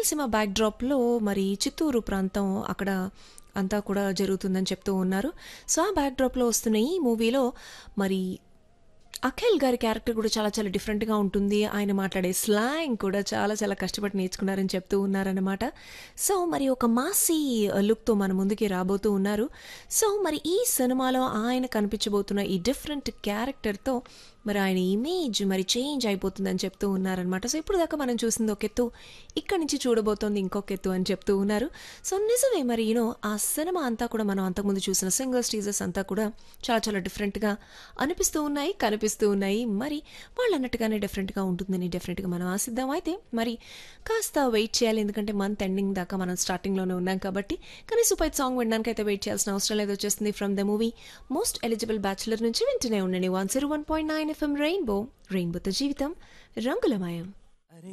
రాయలసీమ బ్యాక్‌డ్రాప్‌లో మరి చిత్తూరు ప్రాంతం అక్కడ అంతా కూడా జరుగుతుందని చెప్తూ ఉన్నారు. సో, ఆ బ్యాక్‌డ్రాప్‌లో వస్తున్న ఈ మూవీలో మరి అఖిల్ గారి క్యారెక్టర్ కూడా చాలా చాలా డిఫరెంట్‌గా ఉంటుంది. ఆయన మాట్లాడే స్లాంగ్ కూడా చాలా చాలా కష్టపడి నేర్చుకున్నారని చెప్తూ ఉన్నారనమాట. సో, మరి ఒక మాసీ లుక్‌తో మన ముందుకి రాబోతూ ఉన్నారు. సో, మరి ఈ సినిమాలో ఆయన కనిపించబోతున్న ఈ డిఫరెంట్ క్యారెక్టర్‌తో మరి ఆయన ఇమేజ్ మరి చేంజ్ అయిపోతుందని చెప్తూ ఉన్నారనమాట. సో, ఇప్పుడు దాకా మనం చూసింది ఒక ఎత్తు. ఇక్కడి నుంచి చూడబోతోంది ఇంకొక ఎత్తు అని చెప్తూ ఉన్నారు. సో, నిజమే మరి యూ నో ఆ సినిమా అంతా కూడా మనం అంతకుముందు చూసిన సింగిల్స్, టీజర్స్ అంతా కూడా చాలా చాలా డిఫరెంట్‌గా అనిపిస్తూ ఉన్నాయి, కనిపిస్తూ ఉన్నాయి. మరి వాళ్ళన్నట్టుగానే డిఫరెంట్‌గా ఉంటుందని డెఫినెట్‌గా మనం ఆశిద్దాం. అయితే మరి కాస్త వెయిట్ చేయాలి. ఎందుకంటే మంత్ ఎండింగ్ దాకా మనం స్టార్టింగ్‌లోనే ఉన్నాం కాబట్టి. కానీ సూపర్ హిట్ సాంగ్ వినడానికైతే వెయిట్ చేయాల్సిన అవసరం లేదు. వచ్చేస్తుంది from the movie most eligible bachelor నుంచి వింటూనే ఉండండి. 101.9 ఎఫ్ఎం రెయిన్బో రెయిన్బోతో జీవితం రంగులమయం.